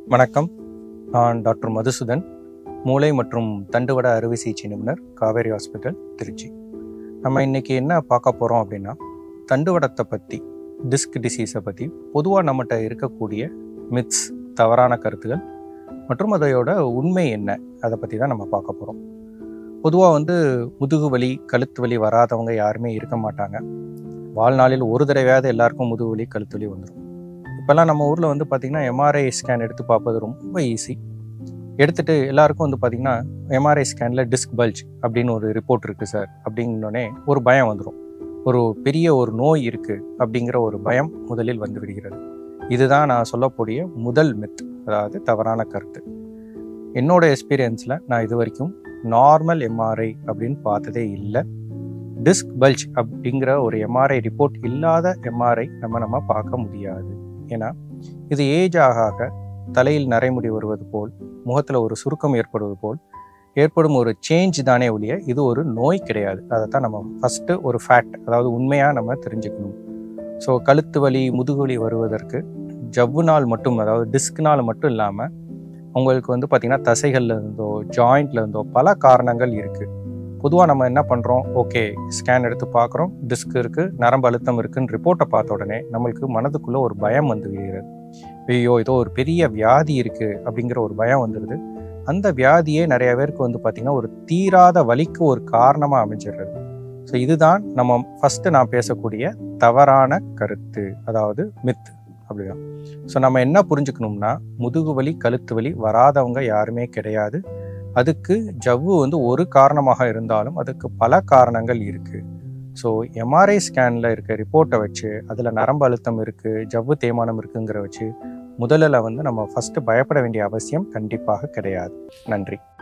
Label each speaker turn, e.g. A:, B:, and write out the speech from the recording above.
A: வணக்கம் நான் டாக்டர் மதுசூதன் மூளை மற்றும் தண்டுவட அறுவை சிகிச்சை நிபுணர் காவேரி ஹாஸ்பிட்டல் திருச்சி நம்ம இன்னைக்கு என்ன பார்க்க போகிறோம் அப்படின்னா தண்டுவடத்தை பற்றி டிஸ்க் டிசீஸை பற்றி பொதுவாக நம்மகிட்ட இருக்கக்கூடிய மித்ஸ் தவறான கருத்துகள் மற்றும் அதையோட உண்மை என்ன அதை பற்றி தான் நம்ம பார்க்க போகிறோம் பொதுவாக வந்து முதுகு வலி கழுத்து வலி வராதவங்க யாருமே இருக்க மாட்டாங்க வாழ்நாளில் ஒரு தடவையாவது எல்லாருக்கும் முதுகு வலி கழுத்து வலி வந்துடும் இப்போல்லாம் நம்ம ஊரில் வந்து பார்த்திங்கன்னா எம்ஆர்ஐ ஸ்கேன் எடுத்து பார்ப்பது ரொம்ப ஈஸி எடுத்துட்டு எல்லாருக்கும் வந்து பார்த்திங்கன்னா எம்ஆர்ஐ ஸ்கேனில் டிஸ்க் பல்ஜ் அப்படின்னு ஒரு ரிப்போர்ட் இருக்குது சார் அப்படின்னோடனே ஒரு பயம் வந்துடும் ஒரு பெரிய ஒரு நோய் இருக்குது அப்படிங்கிற ஒரு பயம் முதலில் வந்து விடுகிறது இதுதான் நான் சொல்லக்கூடிய முதல் மித் அதாவது தவறான கருத்து என்னோட எக்ஸ்பீரியன்ஸில் நான் இது வரைக்கும் நார்மல் எம்ஆர்ஐ அப்படின்னு பார்த்ததே இல்லை டிஸ்க் பல்ஜ் அப்படிங்கிற ஒரு எம்ஆர்ஐ ரிப்போர்ட் இல்லாத எம்ஆர்ஐ நம்ம நம்ம பார்க்க முடியாது ஏன்னா இது ஏஜ் ஆக ஆக தலையில் நரைமுடி வருவது போல் முகத்தில் ஒரு சுருக்கம் ஏற்படுவது போல் ஏற்படும் ஒரு சேஞ்ச் தானே ஒழிய இது ஒரு நோய் கிடையாது அதை தான் நம்ம ஃபஸ்ட்டு ஒரு ஃபேக்ட் அதாவது உண்மையாக நம்ம தெரிஞ்சுக்கணும் ஸோ கழுத்து வலி முதுகு வலி வருவதற்கு ஜவ்வுனால் மட்டும் அதாவது டிஸ்க்னால் மட்டும் இல்லாமல் உங்களுக்கு வந்து பார்த்திங்கன்னா தசைகள்ல இருந்தோ ஜாயிண்ட்ல இருந்தோ பல காரணங்கள் இருக்குது பொதுவாக நம்ம என்ன பண்ணுறோம் ஓகே ஸ்கேன் எடுத்து பார்க்குறோம் டிஸ்க் இருக்குது நரம்பு அழுத்தம் இருக்குன்னு ரிப்போர்ட்டை பார்த்த உடனே நம்மளுக்கு மனதுக்குள்ளே ஒரு பயம் வந்து விடுகிறது ஐயோ ஏதோ ஒரு பெரிய வியாதி இருக்குது அப்படிங்கிற ஒரு பயம் வந்துடுது அந்த வியாதியே நிறைய பேருக்கு வந்து பார்த்திங்கன்னா ஒரு தீராத வலிக்கு ஒரு காரணமாக அமைஞ்சிடுறது ஸோ இதுதான் நம்ம ஃபஸ்ட்டு நான் பேசக்கூடிய தவறான கருத்து அதாவது மித் அப்படிதான் ஸோ நம்ம என்ன புரிஞ்சுக்கணும்னா முதுகு வலி கழுத்து வலி வராதவங்க யாருமே கிடையாது அதுக்கு ஜவ்வு வந்து ஒரு காரணமாக இருந்தாலும் அதுக்கு பல காரணங்கள் இருக்குது ஸோ எம்ஆர்ஐ ஸ்கேனில் இருக்க ரிப்போர்ட்டை வச்சு அதில் நரம்பு அழுத்தம் இருக்குது ஜவ்வு தேய்மானம் இருக்குங்கிற வச்சு முதலில் வந்து நம்ம ஃபஸ்ட்டு பயப்பட வேண்டிய அவசியம் கண்டிப்பாக கிடையாது நன்றி